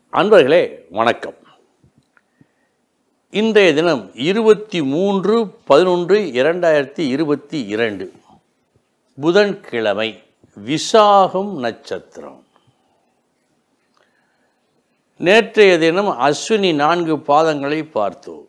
அன்பர்களே வணக்கம் இன்றைய தினம் இருபத்தி மூன்று பதினொன்று இரண்டாயிரத்தி இருபத்தி இரண்டு புதன்கிழமை விசாகம் நட்சத்திரம் நேற்றைய தினம் அஸ்வினி நான்கு பாதங்களை பார்த்தோம்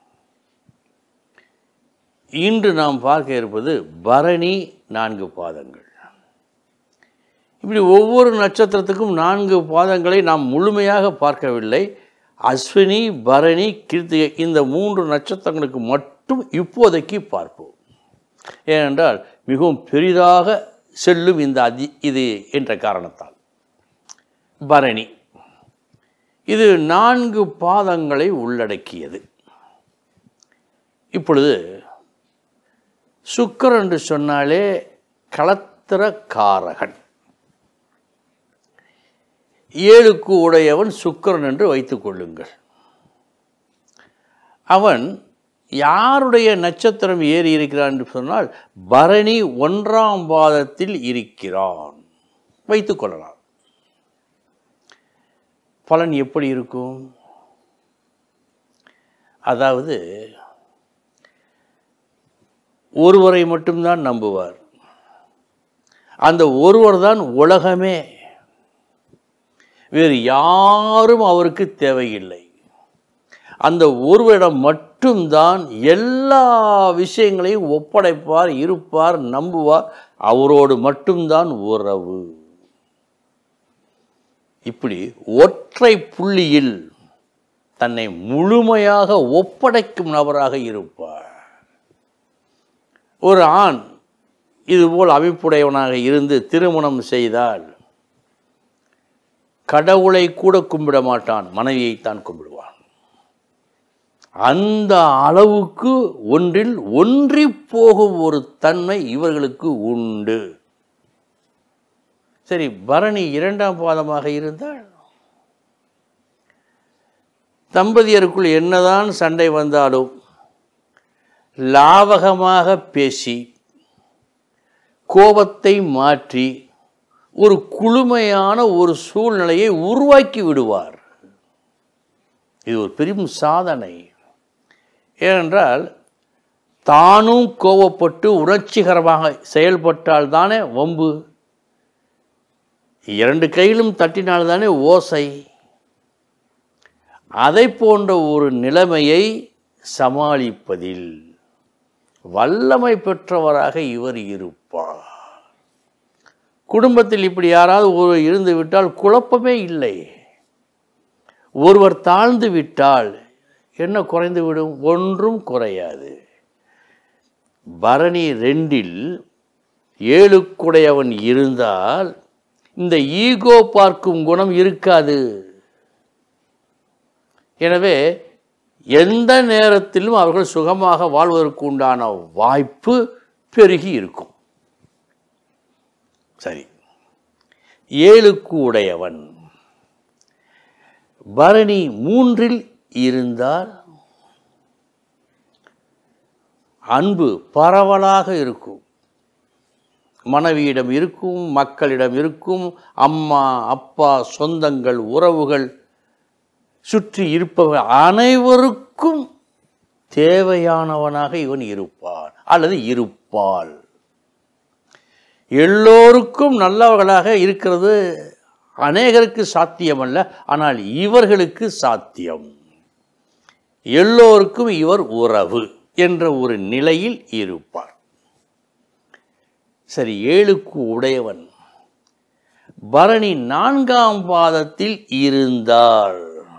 இன்று நாம் பார்க்க இருப்பது பரணி நான்கு பாதங்கள் இப்படி ஒவ்வொரு நட்சத்திரத்துக்கும் நான்கு பாதங்களை நாம் முழுமையாக பார்க்கவில்லை அஸ்வினி பரணி கிருத்திகை இந்த மூன்று நட்சத்திரங்களுக்கு மட்டும் இப்போதைக்கு பார்ப்போம் ஏனென்றால் மிகவும் பெரிதாக செல்லும் இந்த அதி இது என்ற காரணத்தால் பரணி இது நான்கு பாதங்களை உள்ளடக்கியது இப்பொழுது சுக்கரன் என்று சொன்னாலே களத்திரக்காரகன் ஏழுக்கு உடையவன் சுக்கரன் என்று வைத்துக் கொள்ளுங்கள் அவன் யாருடைய நட்சத்திரம் ஏறி இருக்கிறான் என்று சொன்னால் பரணி ஒன்றாம் பாதத்தில் இருக்கிறான் வைத்துக் கொள்ளலாம் பலன் எப்படி இருக்கும் அதாவது ஒருவரை மட்டும்தான் நம்புவார் அந்த ஒருவர் தான் உலகமே வேறு யாரும் அவருக்கு தேவையில்லை அந்த ஒருவரிடம் மட்டும்தான் எல்லா விஷயங்களையும் ஒப்படைப்பார் இருப்பார் நம்புவார் அவரோடு மட்டும்தான் உறவு இப்படி ஒற்றை புள்ளியில் தன்னை முழுமையாக ஒப்படைக்கும் நபராக இருப்பார் ஒரு ஆண் இதுபோல் அமைப்புடையவனாக இருந்து திருமணம் செய்தால் கடவுளை கூட கும்பிட மாட்டான் மனைவியைத்தான் கும்பிடுவான் அந்த அளவுக்கு ஒன்றில் ஒன்றி போகும் ஒரு தன்மை இவர்களுக்கு உண்டு சரி பரணி இரண்டாம் பாதமாக இருந்தால் தம்பதியருக்குள் என்னதான் சண்டை வந்தாலும் லாவகமாக பேசி கோபத்தை மாற்றி ஒரு குளுமையான ஒரு சூழ்நிலையை உருவாக்கி விடுவார் இது ஒரு பெரும் சாதனை ஏனென்றால் தானும் கோபப்பட்டு உணர்ச்சிகரமாக செயல்பட்டால் தானே வம்பு இரண்டு கையிலும் தட்டினால்தானே ஓசை அதை போன்ற ஒரு நிலைமையை சமாளிப்பதில் வல்லமை பெற்றவராக இவர் இருப்பார் குடும்பத்தில் இப்படி யாராவது ஒரு இருந்து விட்டால் குழப்பமே இல்லை ஒருவர் தாழ்ந்து விட்டால் என்ன குறைந்து விடும் ஒன்றும் குறையாது பரணி ரெண்டில் ஏழுக்குடையவன் இருந்தால் இந்த ஈகோ பார்க்கும் குணம் இருக்காது எனவே எந்த நேரத்திலும் அவர்கள் சுகமாக வாழ்வதற்கு உண்டான வாய்ப்பு பெருகி இருக்கும் சரி ஏழுக்கு உடையவன் பரணி மூன்றில் இருந்தால் அன்பு பரவலாக இருக்கும் மனைவியிடம் இருக்கும் மக்களிடம் இருக்கும் அம்மா அப்பா சொந்தங்கள் உறவுகள் சுற்றி இருப்பவர் அனைவருக்கும் தேவையானவனாக இவன் இருப்பான் அல்லது இருப்பாள் எல்லோருக்கும் நல்லவர்களாக இருக்கிறது அநேகருக்கு சாத்தியமல்ல ஆனால் இவர்களுக்கு சாத்தியம் எல்லோருக்கும் இவர் உறவு என்ற ஒரு நிலையில் இருப்பார் சரி ஏழுக்கு உடையவன் பரணி நான்காம் பாதத்தில் இருந்தால்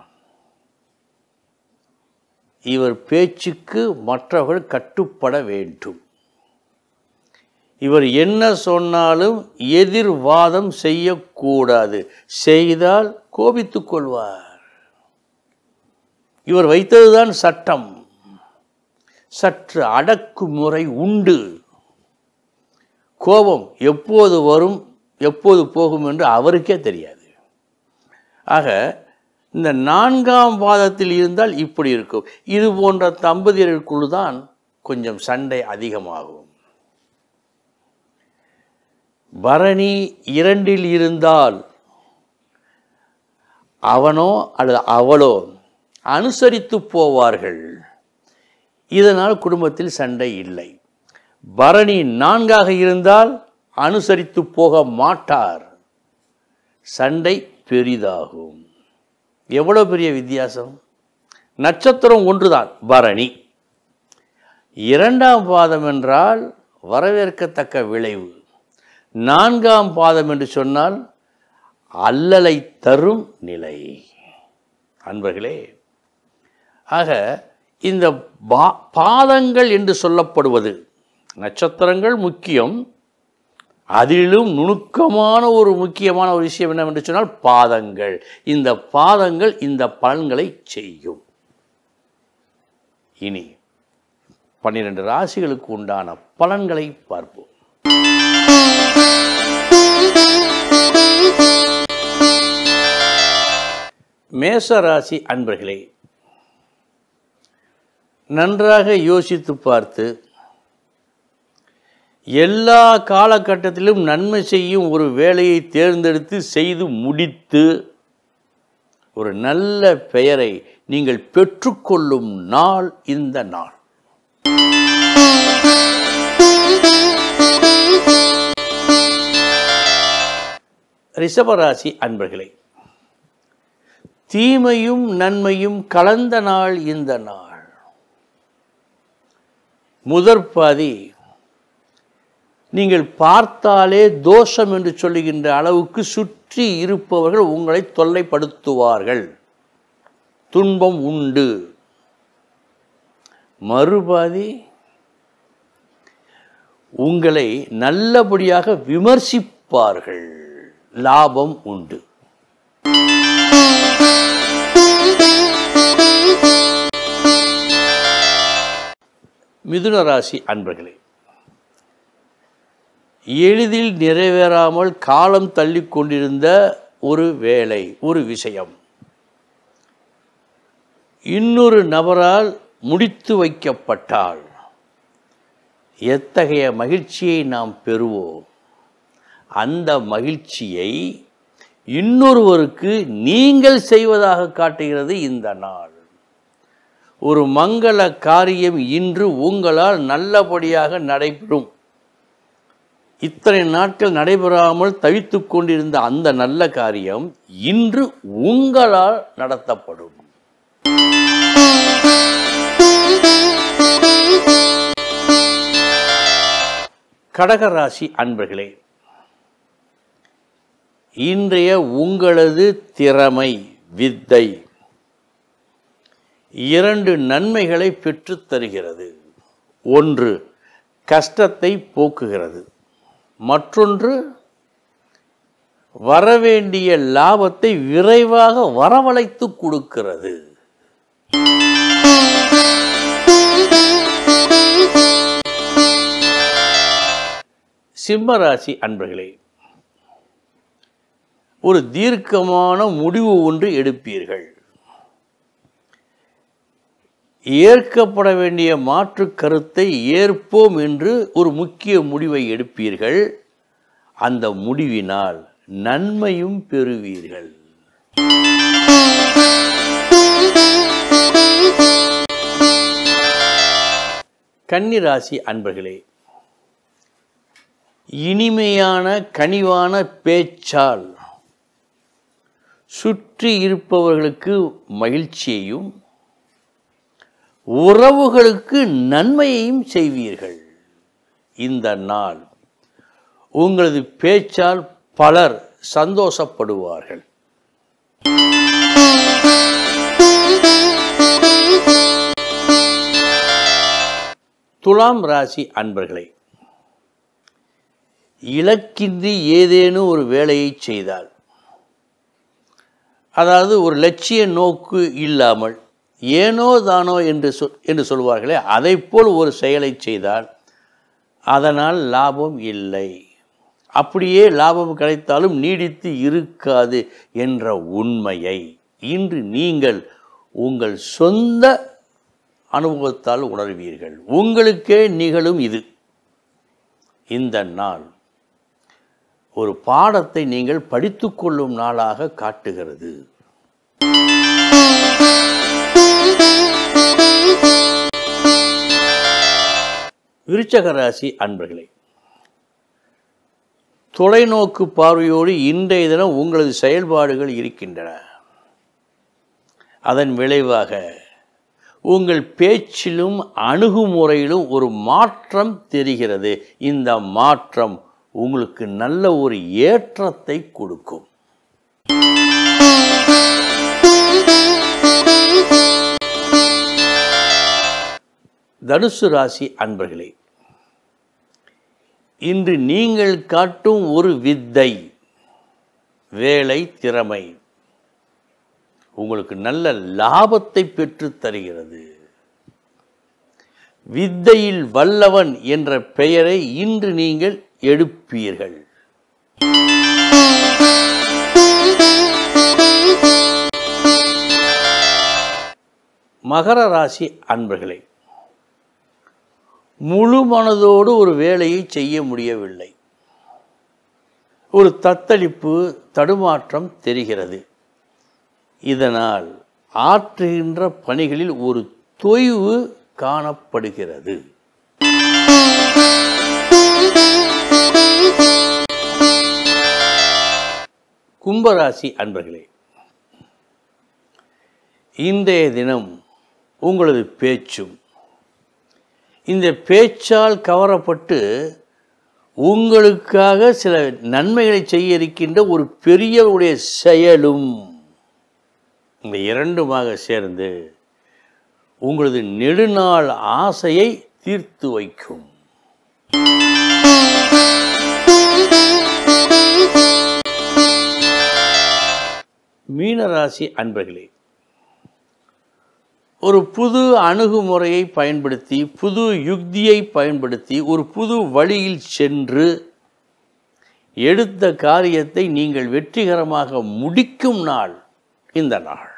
இவர் பேச்சுக்கு மற்றவர்கள் கட்டுப்பட வேண்டும் இவர் என்ன சொன்னாலும் எதிர்வாதம் செய்யக்கூடாது செய்தால் கோபித்துக் கொள்வார் இவர் வைத்ததுதான் சட்டம் சற்று அடக்குமுறை உண்டு கோபம் எப்போது வரும் எப்போது போகும் என்று அவருக்கே தெரியாது ஆக இந்த நான்காம் பாதத்தில் இருந்தால் இப்படி இருக்கும் இது போன்ற தம்பதியர்களுக்குள் தான் கொஞ்சம் சண்டை அதிகமாகும் பரணி இரண்டில் இருந்தால் அவனோ அல்லது அவளோ அனுசரித்து போவார்கள் இதனால் குடும்பத்தில் சண்டை இல்லை பரணி நான்காக இருந்தால் அனுசரித்து போக மாட்டார் சண்டை பெரிதாகும் எவ்வளோ பெரிய வித்தியாசம் நட்சத்திரம் ஒன்றுதான் பரணி இரண்டாம் பாதம் என்றால் வரவேற்கத்தக்க விளைவு நான்காம் பாதம் என்று சொன்னால் அல்லலை தரும் நிலை அன்பர்களே ஆக இந்த பா பாதங்கள் என்று சொல்லப்படுவது நட்சத்திரங்கள் முக்கியம் அதிலும் நுணுக்கமான ஒரு முக்கியமான ஒரு விஷயம் என்னவென்று சொன்னால் பாதங்கள் இந்த பாதங்கள் இந்த பலன்களை செய்யும் இனி பன்னிரண்டு ராசிகளுக்கு உண்டான பலன்களை பார்ப்போம் மேச ராசி அன்பர்களே நன்றாக யோசித்து பார்த்து எல்லா காலகட்டத்திலும் நன்மை செய்யும் ஒரு வேலையை தேர்ந்தெடுத்து செய்து முடித்து ஒரு நல்ல பெயரை நீங்கள் பெற்றுக்கொள்ளும் நாள் இந்த நாள் ரிஷபராசி அன்பர்களே தீமையும் நன்மையும் கலந்த நாள் இந்த நாள் முதற் பாதி நீங்கள் பார்த்தாலே தோஷம் என்று சொல்லுகின்ற அளவுக்கு சுற்றி இருப்பவர்கள் உங்களை தொல்லைப்படுத்துவார்கள் துன்பம் உண்டு மறுபாதி உங்களை நல்லபடியாக விமர்சிப்பார்கள் லாபம் உண்டு மிதுன ராசி அன்பர்களே எளிதில் நிறைவேறாமல் காலம் தள்ளி கொண்டிருந்த ஒரு வேலை ஒரு விஷயம் இன்னொரு நபரால் முடித்து வைக்கப்பட்டால் எத்தகைய மகிழ்ச்சியை நாம் பெறுவோம் அந்த மகிழ்ச்சியை இன்னொருவருக்கு நீங்கள் செய்வதாக காட்டுகிறது இந்த நாள் ஒரு மங்கள காரியம் இன்று உங்களால் நல்லபடியாக நடைபெறும் இத்தனை நாட்கள் நடைபெறாமல் தவித்து கொண்டிருந்த அந்த நல்ல காரியம் இன்று உங்களால் நடத்தப்படும் கடகராசி அன்பர்களே இன்றைய உங்களது திறமை வித்தை இரண்டு நன்மைகளை பெற்றுத் தருகிறது ஒன்று கஷ்டத்தை போக்குகிறது மற்றொன்று வரவேண்டிய லாபத்தை விரைவாக வரவழைத்து கொடுக்கிறது சிம்மராசி அன்பர்களே ஒரு தீர்க்கமான முடிவு ஒன்று எடுப்பீர்கள் ஏற்கப்பட வேண்டிய மாற்று கருத்தை ஏற்போம் என்று ஒரு முக்கிய முடிவை எடுப்பீர்கள் அந்த முடிவினால் நன்மையும் பெறுவீர்கள் கன்னிராசி அன்பர்களே இனிமையான கனிவான பேச்சால் சுற்றி இருப்பவர்களுக்கு மகிழ்ச்சியையும் உறவுகளுக்கு நன்மையையும் செய்வீர்கள் இந்த நாள் உங்களது பேச்சால் பலர் சந்தோஷப்படுவார்கள் துலாம் ராசி அன்பர்களே இலக்கின்றி ஏதேனும் ஒரு வேலையை செய்தால் அதாவது ஒரு லட்சிய நோக்கு இல்லாமல் ஏனோ தானோ என்று சொல் என்று சொல்வார்களே அதைப்போல் ஒரு செயலை செய்தால் அதனால் லாபம் இல்லை அப்படியே லாபம் கிடைத்தாலும் நீடித்து இருக்காது என்ற உண்மையை இன்று நீங்கள் உங்கள் சொந்த அனுபவத்தால் உணர்வீர்கள் உங்களுக்கே நிகழும் இது இந்த நாள் ஒரு பாடத்தை நீங்கள் படித்து கொள்ளும் நாளாக காட்டுகிறது விருச்சக ராசி அன்பர்களே தொலைநோக்கு பார்வையோடு இன்றைய தினம் உங்களது செயல்பாடுகள் இருக்கின்றன அதன் விளைவாக உங்கள் பேச்சிலும் அணுகுமுறையிலும் ஒரு மாற்றம் தெரிகிறது இந்த மாற்றம் உங்களுக்கு நல்ல ஒரு ஏற்றத்தை கொடுக்கும் தனுசு ராசி அன்பர்களே இன்று நீங்கள் காட்டும் ஒரு வித்தை வேலை திறமை உங்களுக்கு நல்ல லாபத்தை பெற்று தருகிறது வித்தையில் வல்லவன் என்ற பெயரை இன்று நீங்கள் எடுப்பீர்கள் மகர ராசி அன்பர்களே முழு மனதோடு ஒரு வேலையை செய்ய முடியவில்லை ஒரு தத்தளிப்பு தடுமாற்றம் தெரிகிறது இதனால் ஆற்றுகின்ற பணிகளில் ஒரு தொய்வு காணப்படுகிறது கும்பராசி அன்பர்களே இன்றைய தினம் உங்களது பேச்சும் இந்த பேச்சால் கவரப்பட்டு உங்களுக்காக சில நன்மைகளை செய்ய இருக்கின்ற ஒரு பெரியவருடைய செயலும் இந்த இரண்டுமாக சேர்ந்து உங்களது நெடுநாள் ஆசையை தீர்த்து வைக்கும் மீனராசி அன்பர்களே ஒரு புது அணுகுமுறையை பயன்படுத்தி புது யுக்தியை பயன்படுத்தி ஒரு புது வழியில் சென்று எடுத்த காரியத்தை நீங்கள் வெற்றிகரமாக முடிக்கும் நாள் இந்த நாள்